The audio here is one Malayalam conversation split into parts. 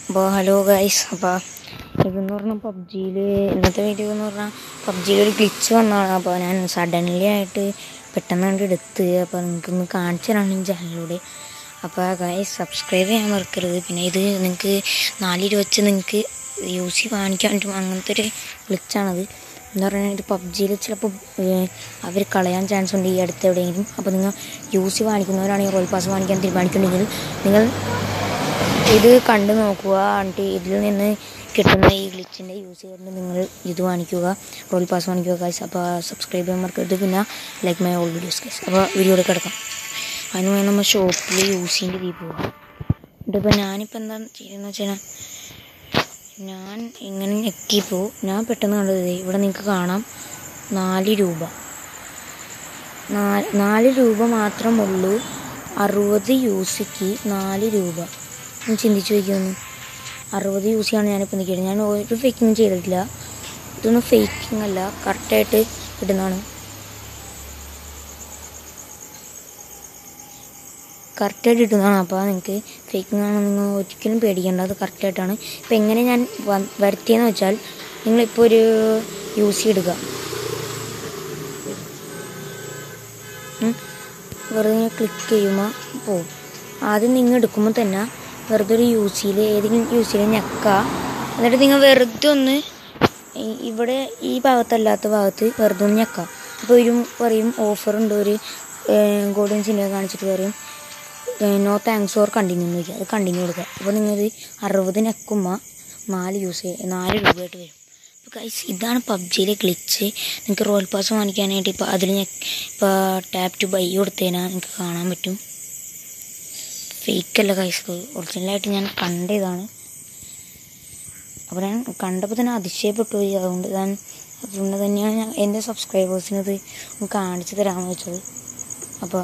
അപ്പോൾ ഹലോ ഗൈസ് അപ്പോൾ ഇതെന്ന് പറഞ്ഞാൽ പബ്ജിയിൽ ഇന്നത്തെ വീഡിയോ എന്ന് പറഞ്ഞാൽ പബ്ജിയിൽ ഒരു ഗ്ലിച്ച് വന്നതാണ് അപ്പോൾ ഞാൻ സഡൻലി ആയിട്ട് പെട്ടെന്ന് കണ്ട് എടുത്ത് അപ്പോൾ നിങ്ങൾക്കൊന്ന് കാണിച്ചു തരാണ് ഈ ചാനലിലൂടെ അപ്പോൾ ഗൈസ് സബ്സ്ക്രൈബ് ചെയ്യാൻ മറക്കരുത് പിന്നെ ഇത് നിങ്ങൾക്ക് നാല് രൂപ വെച്ച് നിങ്ങൾക്ക് യൂസ് ചെയ്ത് കാണിക്കാൻ പറ്റും അങ്ങനത്തെ ഒരു ഗ്ലിച്ചാണത് എന്ന് പറഞ്ഞാൽ ഇത് പബ്ജിയിൽ ചിലപ്പോൾ അവർ കളയാൻ ചാൻസ് ഉണ്ട് ഈ അടുത്ത് എവിടെയെങ്കിലും അപ്പോൾ നിങ്ങൾ യൂസ് കാണിക്കുന്നവരാണെങ്കിൽ റോയൽ പാസ് കാണിക്കാൻ തീരുമാനിക്കുന്നുണ്ടെങ്കിൽ നിങ്ങൾ ഇത് കണ്ടു നോക്കുക എന്നിട്ട് ഇതിൽ നിന്ന് കിട്ടുന്ന ഈ ഗ്ലിച്ചിൻ്റെ യൂസ് ചെയ്തുകൊണ്ട് നിങ്ങൾ ഇത് കാണിക്കുക റോൾ പാസ് കാണിക്കുക ഗൈസ് അപ്പോൾ സബ്സ്ക്രൈബ് ചെയ്യാൻ മറക്കരുത് പിന്നെ like my all videos guys അപ്പോൾ വീഡിയോയിൽ കിടക്കാം അതിന് വേണ്ടി നമ്മൾ ഷോപ്പിൽ യൂസ് ചെയ്യേണ്ട രീതി പോകാം ഇതിപ്പോൾ ഞാനിപ്പോൾ എന്താ ചെയ്യുന്നത് വെച്ചാൽ ഞാൻ ഇങ്ങനെ ഞെക്കിപ്പോൾ ഞാൻ പെട്ടെന്ന് കണ്ടത് ദേ ഇവിടെ നിങ്ങൾക്ക് കാണാം നാല് രൂപ നാല് നാല് രൂപ മാത്രമുള്ളൂ അറുപത് യൂസിക്ക് നാല് രൂപ ഒന്ന് ചിന്തിച്ച് നോക്കിയൊന്ന് അറുപത് യൂസ് ചെയ്യാണ് ഞാനിപ്പോൾ നിൽക്കുന്നത് ഞാൻ ഒരു ഫേക്കിങ് ചെയ്തിട്ടില്ല ഇതൊന്നും ഫേക്കിംഗ് അല്ല കറക്റ്റായിട്ട് ഇടുന്നതാണ് കറക്റ്റായിട്ട് ഇടുന്നതാണ് അപ്പോൾ നിങ്ങൾക്ക് ഫേക്കിംഗ് ആണ് നിങ്ങൾ ഒരിക്കലും പേടിക്കേണ്ട അത് കറക്റ്റായിട്ടാണ് ഇപ്പം എങ്ങനെ ഞാൻ വ- വരുത്തിയെന്ന് വെച്ചാൽ നിങ്ങളിപ്പോൾ ഒരു യൂസ് എടുക്കുക ഉം. വെറുതെ ക്ലിക്ക് ചെയ്യുമ്പോൾ പോവും ആദ്യം നിങ്ങൾ എടുക്കുമ്പോൾ തന്നെ വെറുതെ ഒരു യൂസിയിൽ ഏതെങ്കിലും യൂസിയിൽ ഞെക്കുക എന്നിട്ട് നിങ്ങൾ വെറുതെ ഒന്ന് ഈ- ഇവിടെ ഈ ഭാഗത്തല്ലാത്ത ഭാഗത്ത് വെറുതെ ഒന്ന് ഞെക്കുക അപ്പോൾ ഒരു പറയും ഓഫർ ഉണ്ട് ഒരു ഗോൾഡൻ സിനിമ കാണിച്ചിട്ട് പറയും നോ താങ്ക്സ് ഓർ കണ്ടിന്യൂ എന്ന് വയ്ക്കുക അത് കണ്ടിന്യൂ കൊടുക്കുക അപ്പോൾ നിങ്ങളിത് അറുപത് ഞെക്കുമ്പോൾ നാല് യൂസ് ചെയ്യ നാല് രൂപയായിട്ട് വരും അപ്പോൾ ഗൈസ് ഇതാണ് പബ്ജിയിലെ ഗ്ലിച്ച് നിങ്ങൾക്ക് റോയൽ പാസ് വാങ്ങിക്കാനായിട്ട് ഇപ്പോൾ അതിൽ ഞാൻ ഇപ്പോൾ ടാപ്പ് ടു ബൈ കൊടുത്തതിനാൽ നിങ്ങൾക്ക് കാണാൻ പറ്റും ഫേക്കല്ല ഗൈസ് ഇത് ഒറിജിനലായിട്ട് ഞാൻ കണ്ട ഇതാണ് അപ്പോൾ ഞാൻ കണ്ടപ്പോൾ തന്നെ അതിശയപ്പെട്ടു പോയി അതുകൊണ്ട് ഞാൻ അതുകൊണ്ട് തന്നെയാണ് ഞാൻ എൻ്റെ സബ്സ്ക്രൈബേഴ്സിന് ഇത് ഒന്ന് കാണിച്ചു തരാമെന്ന് വെച്ചത് അപ്പോൾ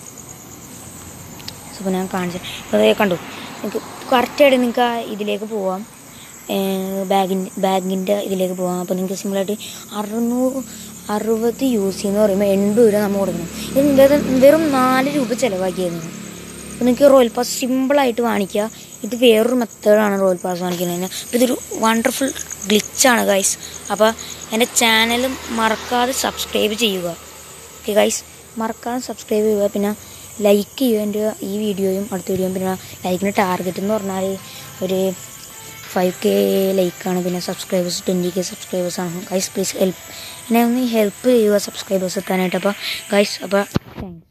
അപ്പോൾ ഞാൻ കാണിച്ചു അപ്പോൾ കണ്ടു നിങ്ങൾക്ക് കറക്റ്റായിട്ട് നിങ്ങൾക്ക് ആ ഇതിലേക്ക് പോവാം ബാഗിൻ്റെ ബാഗിൻ്റെ ഇതിലേക്ക് പോകാം അപ്പോൾ നിങ്ങൾക്ക് സിമ്പിളായിട്ട് അറുന്നൂറ് അറുപത് യൂസ് ചെയ്യുന്ന പറയുമ്പോൾ എൺപത് രൂപ നമ്മൾ കൊടുക്കണം ഇത് വെറും വെറും നാല് രൂപ ചിലവാക്കിയത് അപ്പോൾ നിങ്ങൾക്ക് റോയൽ പാസ് സിമ്പിളായിട്ട് വാങ്ങിക്കുക ഇത് വേറൊരു മെത്തേഡാണ് റോയൽ പാസ് വാങ്ങിക്കുന്നതിന് അപ്പോൾ ഇതൊരു വണ്ടർഫുൾ ഗ്ലിച്ചാണ് ഗൈസ് അപ്പോൾ എൻ്റെ ചാനൽ മറക്കാതെ സബ്സ്ക്രൈബ് ചെയ്യുക ഓക്കെ ഗൈസ് മറക്കാതെ സബ്സ്ക്രൈബ് ചെയ്യുക പിന്നെ ലൈക്ക് ചെയ്യുക എൻ്റെ ഈ വീഡിയോയും അടുത്ത വീഡിയോയും പിന്നെ ലൈക്കിന് ടാർഗറ്റ് എന്ന് പറഞ്ഞാൽ ഒരു ഫൈവ് കെ ലൈക്കാണ് പിന്നെ സബ്സ്ക്രൈബേഴ്സ് ട്വൻറ്റി കെ സബ്സ്ക്രൈബേഴ്സാണ് ഗൈസ് പ്ലീസ് ഹെൽപ്പ് എന്നെ ഒന്ന് ഹെൽപ്പ് ചെയ്യുക സബ്സ്ക്രൈബേഴ്സ് എത്താനായിട്ട് അപ്പോൾ ഗൈസ് അപ്പോൾ താങ്ക്സ്